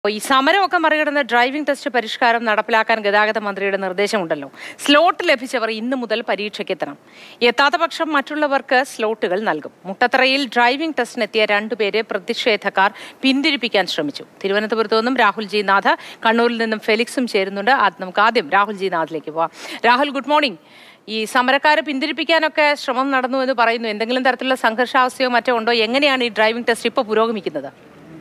ഈ സമരമൊക്കെ മറികടന്ന് driving test പരിഷ്കാരം നടപ്പിലാക്കാൻ ഗതാഗത മന്ത്രിയുടെ നിർദ്ദേശമുണ്ടല്ലോ സ്ലോട്ട് ലഭിച്ചവർ ഇന്നു മുതൽ പരീക്ഷയ്ക്ക് എത്തണം എത്താത്ത പക്ഷം മറ്റുള്ളവർക്ക് സ്ലോട്ടുകൾ നൽകും മുട്ടത്തറയിൽ ഡ്രൈവിംഗ് ടെസ്റ്റിനെത്തിയ രണ്ടുപേരെ പ്രതിഷേധക്കാർ പിന്തിരിപ്പിക്കാൻ ശ്രമിച്ചു തിരുവനന്തപുരത്ത് നിന്നും രാഹുൽ ജി നാഥ് കണ്ണൂരിൽ നിന്നും ഫെലിക്സും ചേരുന്നുണ്ട് അത് നമുക്ക് ആദ്യം രാഹുൽ ജി നാഥിലേക്ക് പോവാം രാഹുൽ ഗുഡ് മോർണിംഗ് ഈ സമരക്കാരെ പിന്തിരിപ്പിക്കാനൊക്കെ ശ്രമം നടന്നു എന്ന് പറയുന്നു എന്തെങ്കിലും തരത്തിലുള്ള സംഘർഷാവസ്ഥയോ മറ്റോ ഉണ്ടോ എങ്ങനെയാണ് ഈ ഡ്രൈവിംഗ് ടെസ്റ്റ് ഇപ്പോൾ പുരോഗമിക്കുന്നത്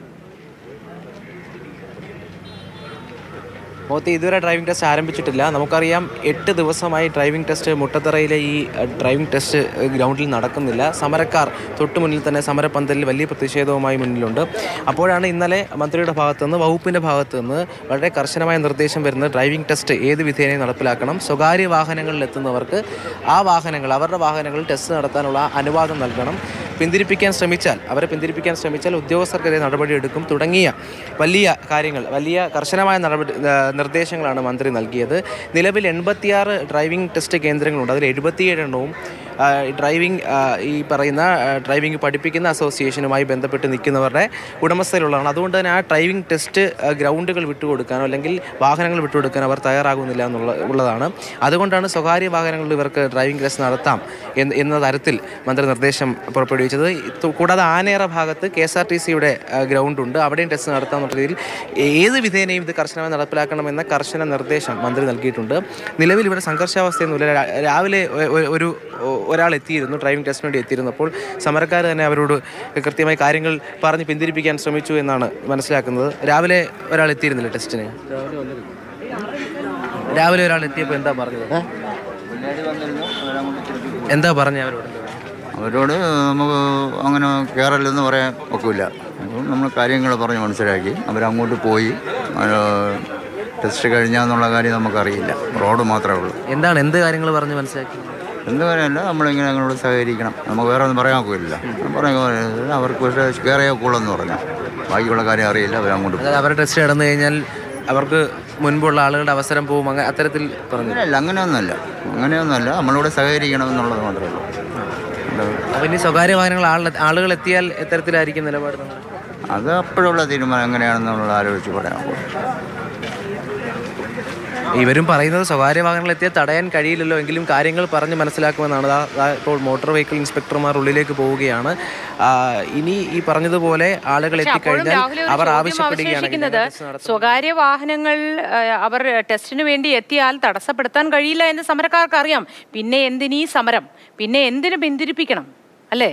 മോത്തി ഇതുവരെ ഡ്രൈവിംഗ് ടെസ്റ്റ് ആരംഭിച്ചിട്ടില്ല നമുക്കറിയാം എട്ട് ദിവസമായി ഡ്രൈവിംഗ് ടെസ്റ്റ് മുട്ടത്തറയിലെ ഈ അഹ്, ഡ്രൈവിംഗ് ടെസ്റ്റ് അഹ്, ഗ്രൗണ്ടിൽ നടക്കുന്നില്ല സമരക്കാർ തൊട്ടു മുന്നിൽ തന്നെ സമരപ്പന്തലിൽ വലിയ പ്രതിഷേധവുമായി മുന്നിലുണ്ട് അപ്പോഴാണ് ഇന്നലെ മന്ത്രിയുടെ ഭാഗത്തു നിന്ന് വകുപ്പിൻ്റെ ഭാഗത്തു നിന്ന് വളരെ കർശനമായ നിർദ്ദേശം വരുന്നത് ഡ്രൈവിംഗ് ടെസ്റ്റ് ഏത് വിധേനയും നടപ്പിലാക്കണം സ്വകാര്യ വാഹനങ്ങളിൽ എത്തുന്നവർക്ക് ആ വാഹനങ്ങൾ അവരുടെ വാഹനങ്ങളിൽ ടെസ്റ്റ് നടത്താനുള്ള അനുവാദം നൽകണം പിന്തിരിപ്പിക്കാൻ ശ്രമിച്ചാൽ അവരെ പിന്തിരിപ്പിക്കാൻ ശ്രമിച്ചാൽ ഉദ്യോഗസ്ഥർക്കെതിരെ നടപടിയെടുക്കും തുടങ്ങിയ വലിയ കാര്യങ്ങൾ വലിയ കർശനമായ നടപടി ആ, നിർദ്ദേശങ്ങളാണ് മന്ത്രി നൽകിയത് നിലവിൽ എൺപത്തിയാറ് ഡ്രൈവിംഗ് ടെസ്റ്റ് കേന്ദ്രങ്ങളുണ്ട് അതിൽ എഴുപത്തിയേഴ് എണ്ണവും ആ, ഡ്രൈവിംഗ് ആ, ഈ പറയുന്ന ആ, ഡ്രൈവിംഗ് പഠിപ്പിക്കുന്ന അസോസിയേഷനുമായി ബന്ധപ്പെട്ട് നിൽക്കുന്നവരുടെ ഉടമസ്ഥയിലുള്ളതാണ് അതുകൊണ്ട് തന്നെ ആ ഡ്രൈവിംഗ് ടെസ്റ്റ് ആ, ഗ്രൗണ്ടുകൾ വിട്ടുകൊടുക്കാനോ അല്ലെങ്കിൽ വാഹനങ്ങൾ വിട്ടുകൊടുക്കാനോ അവർ തയ്യാറാകുന്നില്ല എന്നുള്ള ഉള്ളതാണ് അതുകൊണ്ടാണ് സ്വകാര്യ വാഹനങ്ങളിൽ ഇവർക്ക് ഡ്രൈവിംഗ് ടെസ്റ്റ് നടത്താം എന്ന് എന്ന തരത്തിൽ മന്ത്രി നിർദ്ദേശം പുറപ്പെടുവിച്ചത് ഇത് കൂടാതെ ആനേറ ഭാഗത്ത് കെ എസ് ആർ ടി സിയുടെ ഗ്രൗണ്ട് ഉണ്ട് അവിടെയും ടെസ്റ്റ് നടത്താമെന്ന രീതിയിൽ ഏത് വിധേനയും ഇത് കർശനമായി നടപ്പിലാക്കണമെന്ന കർശന നിർദ്ദേശം മന്ത്രി നൽകിയിട്ടുണ്ട് നിലവിൽ ഇവിടെ സംഘർഷാവസ്ഥയൊന്നുമില്ല രാ- രാവിലെ ഒ- ഒ- ഒരു ഒ- ഒരാൾ എത്തിയിരുന്നു ഡ്രൈവിംഗ് ടെസ്റ്റിന് വേണ്ടി എത്തിയിരുന്നു അപ്പോൾ സമരക്കാർ തന്നെ അവരോട് കൃത്യമായി കാര്യങ്ങൾ പറഞ്ഞ് പിന്തിരിപ്പിക്കാൻ ശ്രമിച്ചു എന്നാണ് മനസ്സിലാക്കുന്നത് രാവിലെ ഒരാൾ എത്തിയിരുന്നില്ല ടെസ്റ്റിന് രാവിലെ ഒരാൾ എത്തിയപ്പോൾ എന്താ പറഞ്ഞത് എന്താ പറഞ്ഞ അവരോട് അവരോട് നമുക്ക് അങ്ങനെ കയറല്ലെന്ന് പറയാൻ ഒക്കില്ല അപ്പം നമ്മൾ കാര്യങ്ങൾ പറഞ്ഞ് മനസ്സിലാക്കി അവരങ്ങോട്ട് പോയി അത് ടെസ്റ്റ് കഴിഞ്ഞാന്നുള്ള കാര്യം നമുക്കറിയില്ല റോഡ് മാത്രമേ ഉള്ളൂ എന്താണ് എന്ത് കാര്യങ്ങൾ പറഞ്ഞ് മനസ്സിലാക്കി എന്ത് കാര്യമല്ല നമ്മളിങ്ങനെ ഞങ്ങളോട് സഹകരിക്കണം നമുക്ക് വേറെ ഒന്നും പറയാൻ ഒക്കില്ല പറയാൻ അവർക്ക് പക്ഷേ കയറിയേ ഒക്കുള്ളെന്ന് പറഞ്ഞു ബാക്കിയുള്ള കാര്യം അറിയില്ല അവരങ്ങോട്ട് പോയി അതായത് അവരുടെ ടെസ്റ്റ് നടന്നു കഴിഞ്ഞാൽ അവർക്ക് മുൻപുള്ള ആളുകളുടെ അവസരം പോകും അങ്ങനെ അത്തരത്തിൽ പറഞ്ഞു അല്ല അങ്ങനെയൊന്നുമല്ല അങ്ങനെയൊന്നുമല്ല നമ്മളിവിടെ സഹകരിക്കണം എന്നുള്ളത് മാത്രമേ ഉള്ളൂ അല്ലാതെ അപ്പം ഇനി സ്വകാര്യ വാഹനങ്ങൾ ആളെ ആളുകൾ എത്തിയാൽ എത്തരത്തിലായിരിക്കും നിലപാട് നിങ്ങൾ അത് അപ്പോഴുള്ള തീരുമാനം എങ്ങനെയാണെന്നുള്ളത് ആലോചിച്ച് പറയാൻ ഒക്കും. ഇവരും പറയുന്നത് സ്വകാര്യ വാഹനങ്ങൾ എത്തിയാൽ തടയാൻ കഴിയില്ലല്ലോ എങ്കിലും കാര്യങ്ങൾ പറഞ്ഞ് മനസ്സിലാക്കുമെന്നാണ് ദാ- ദാ ഇപ്പോൾ മോട്ടോർ വെഹിക്കിൾ ഇൻസ്പെക്ടർമാർ ഉള്ളിലേക്ക് പോവുകയാണ് ആ, ഇനി ഈ പറഞ്ഞതുപോലെ ആളുകൾ പക്ഷെ അപ്പോഴും എത്തിക്കഴിഞ്ഞാൽ രാഹുൽ ഒരു അവർ ചോദ്യം ആവശ്യപ്പെടുകയാണെങ്കിൽ അവശേഷിക്കുന്നത് ഞങ്ങൾ ടെസ്റ്റ് നടത്തും. സ്വകാര്യ വാഹനങ്ങൾ ആ, അവർ ടെസ്റ്റിന് വേണ്ടി എത്തിയാൽ തടസ്സപ്പെടുത്താൻ കഴിയില്ല എന്ന് സമരക്കാർക്ക് അറിയാം പിന്നെ എന്തിനീ സമരം പിന്നെ എന്തിനു പിന്തിരിപ്പിക്കണം അല്ലേ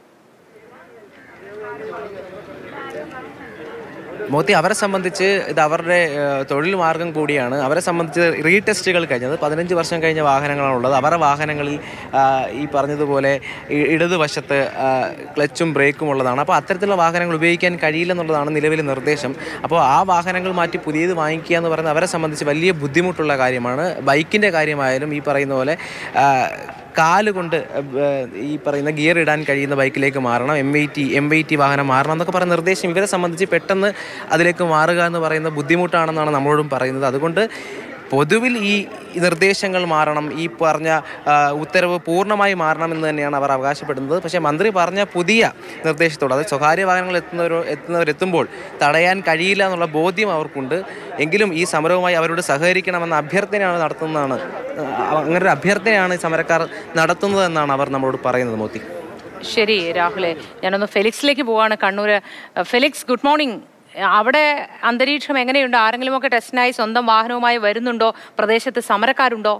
മോത്തി അവരെ സംബന്ധിച്ച് ഇത് അവരുടെ ഏഹ്, തൊഴിൽ മാർഗം കൂടിയാണ് അവരെ സംബന്ധിച്ച് റീടെസ്റ്റുകൾ കഴിഞ്ഞത് പതിനഞ്ച് വർഷം കഴിഞ്ഞ വാഹനങ്ങളാണുള്ളത് അവരുടെ വാഹനങ്ങളിൽ ആ, ഈ പറഞ്ഞതുപോലെ ഇ- ഇടതുവശത്ത് ആ, ക്ലച്ചും ബ്രേക്കും ഉള്ളതാണ് അപ്പോൾ അത്തരത്തിലുള്ള വാഹനങ്ങൾ ഉപയോഗിക്കാൻ കഴിയില്ലെന്നുള്ളതാണ് നിലവിലെ നിർദ്ദേശം അപ്പോൾ ആ വാഹനങ്ങൾ മാറ്റി പുതിയത് വാങ്ങിക്കുക എന്ന് പറയുന്നത് അവരെ സംബന്ധിച്ച് വലിയ ബുദ്ധിമുട്ടുള്ള കാര്യമാണ് ബൈക്കിൻ്റെ കാര്യമായാലും ഈ പറയുന്ന പോലെ ആ, കാല് കൊണ്ട് ഏഹ്, ഈ പറയുന്ന ഗിയർ ഇടാൻ കഴിയുന്ന ബൈക്കിലേക്ക് മാറണം M I T M I T വാഹനം മാറണം എന്നൊക്കെ പറയുന്ന നിർദ്ദേശം ഇവരെ സംബന്ധിച്ച് പെട്ടെന്ന് അതിലേക്ക് മാറുക എന്ന് പറയുന്ന ബുദ്ധിമുട്ടാണെന്നാണ് നമ്മളോടും പറയുന്നത് അതുകൊണ്ട് പൊതുവിൽ ഈ നിർദ്ദേശങ്ങൾ മാറണം ഈ പറഞ്ഞ ആ, ഉത്തരവ് പൂർണ്ണമായി മാറണമെന്ന് തന്നെയാണ് അവർ അവകാശപ്പെടുന്നത് പക്ഷേ മന്ത്രി പറഞ്ഞ പുതിയ നിർദ്ദേശത്തോട് അതായത് സ്വകാര്യ വാഹനങ്ങൾ എത്തുന്നവരോ എത്തുന്നവരെത്തുമ്പോൾ തടയാൻ കഴിയില്ല എന്നുള്ള ബോധ്യം അവർക്കുണ്ട് എങ്കിലും ഈ സമരവുമായി അവരോട് സഹകരിക്കണമെന്ന അഭ്യർത്ഥനയാണ് നടത്തുന്നതാണ് ആ, അങ്ങനെ ഒരു അഭ്യർത്ഥനയാണ് ഈ സമരക്കാർ നടത്തുന്നതെന്നാണ് അവർ നമ്മളോട് പറയുന്നത് മോത്തി ശരി രാഹുലെ ഞാനൊന്ന് ഫെലിക്സിലേക്ക് പോവാണ് കണ്ണൂര് ഫെലിക്സ് ഗുഡ് മോർണിംഗ് അവിടെ അന്തരീക്ഷം എങ്ങനെയുണ്ട് ആരെങ്കിലുമൊക്കെ ടെസ്റ്റിനായി സ്വന്തം വാഹനവുമായി വരുന്നുണ്ടോ പ്രദേശത്ത് സമരക്കാരുണ്ടോ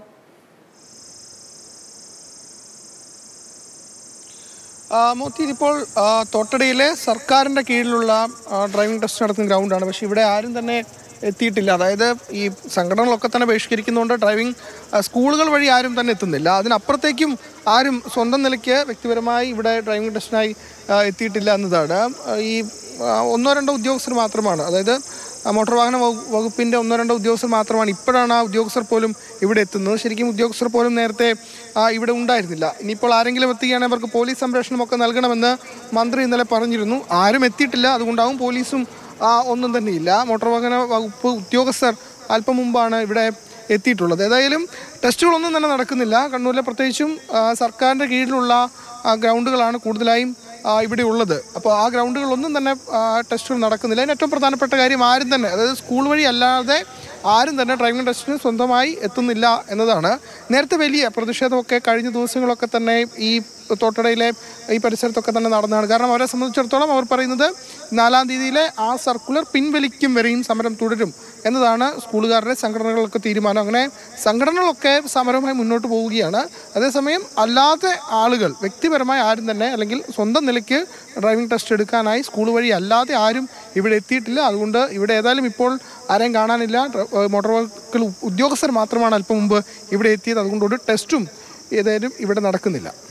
ആ, മോത്തി ഇതിപ്പോൾ ആ, തോട്ടടയിലെ സർക്കാരിൻ്റെ കീഴിലുള്ള ആ, ഡ്രൈവിംഗ് ടെസ്റ്റ് നടത്തുന്ന ഗ്രൗണ്ടാണ് പക്ഷേ ഇവിടെ ആരും തന്നെ എത്തിയിട്ടില്ല അതായത് ഈ സംഘടനകളൊക്കെ തന്നെ ബഹിഷ്കരിക്കുന്നതുകൊണ്ട് ഡ്രൈവിംഗ് ആ, സ്കൂളുകൾ വഴി ആരും തന്നെ എത്തുന്നില്ല അതിനപ്പുറത്തേക്കും ആരും സ്വന്തം നിലയ്ക്ക് വ്യക്തിപരമായി ഇവിടെ ഡ്രൈവിംഗ് ടെസ്റ്റിനായി ആ, എത്തിയിട്ടില്ല എന്നതാണ് ആ, ഈ ആ, ഒന്നോ രണ്ടോ ഉദ്യോഗസ്ഥർ മാത്രമാണ് അതായത് ആ, മോട്ടോർ വാഹന വകു- വകുപ്പിന്റെ ഒന്നോ രണ്ടോ ഉദ്യോഗസ്ഥർ മാത്രമാണ് ഇപ്പോഴാണ് ആ ഉദ്യോഗസ്ഥർ പോലും ഇവിടെ എത്തുന്നത് ശരിക്കും ഉദ്യോഗസ്ഥർ പോലും നേരത്തെ ആ, ഇവിടെ ഉണ്ടായിരുന്നില്ല ഇനിയിപ്പോൾ ആരെങ്കിലും എത്തുകയാണെങ്കിൽ അവർക്ക് പോലീസ് സംരക്ഷണമൊക്കെ നൽകണമെന്ന് മന്ത്രി ഇന്നലെ പറഞ്ഞിരുന്നു ആരും എത്തിയിട്ടില്ല അതുകൊണ്ടാവും പോലീസും ആ, ഒന്നും തന്നെയില്ല മോട്ടോർ വാഹന വകുപ്പ് ഉദ്യോഗസ്ഥർ അല്പം മുമ്പാണ് ഇവിടെ എത്തിയിട്ടുള്ളത് ഏതായാലും ടെസ്റ്റുകളൊന്നും തന്നെ നടക്കുന്നില്ല കണ്ണൂരിലെ പ്രത്യേകിച്ചും ആ, സർക്കാരിൻ്റെ കീഴിലുള്ള ആ, ഗ്രൗണ്ടുകളാണ് കൂടുതലായും ആ, ഇവിടെ ഉള്ളത് അപ്പോൾ ആ ഗ്രൗണ്ടുകളൊന്നും തന്നെ ആ, ടെസ്റ്റുകൾ നടക്കുന്നില്ല അതിന് ഏറ്റവും പ്രധാനപ്പെട്ട കാര്യം ആരും തന്നെ അതായത് സ്കൂൾ വഴി അല്ലാതെ ആരും തന്നെ ഡ്രൈവിംഗ് ടെസ്റ്റിന് സ്വന്തമായി എത്തുന്നില്ല എന്നതാണ് നേരത്തെ വലിയ പ്രതിഷേധമൊക്കെ കഴിഞ്ഞ ദിവസങ്ങളൊക്കെ തന്നെ ഈ തോട്ടടയിലെ ഈ പരിസരത്തൊക്കെ തന്നെ നടന്നതാണ് കാരണം അവരെ സംബന്ധിച്ചിടത്തോളം അവർ പറയുന്നത് നാലാം തീയതിയിലെ ആ സർക്കുലർ പിൻവലിക്കും വരെയും സമരം തുടരും എന്നതാണ് സ്കൂളുകാരുടെ സംഘടനകളൊക്കെ തീരുമാനം അങ്ങനെ സംഘടനകളൊക്കെ സമരവുമായി മുന്നോട്ട് പോവുകയാണ് അതേസമയം അല്ലാതെ ആളുകൾ വ്യക്തിപരമായി ആരും തന്നെ അല്ലെങ്കിൽ സ്വന്തം നിലയ്ക്ക് ഡ്രൈവിംഗ് ടെസ്റ്റ് എടുക്കാനായി സ്കൂൾ വഴി അല്ലാതെ ആരും ഇവിടെ എത്തിയിട്ടില്ല അതുകൊണ്ട് ഇവിടെ ഏതായാലും ഇപ്പോൾ ആരെയും കാണാനില്ല ഡ്ര- ഏഹ് മോട്ടോർ വെഹിക്കിൾ ഉദ്യോഗസ്ഥർ മാത്രമാണ് അല്പം മുമ്പ് ഇവിടെ എത്തിയത് അതുകൊണ്ട് ഒരു ടെസ്റ്റും ഏതായാലും ഇവിടെ നടക്കുന്നില്ല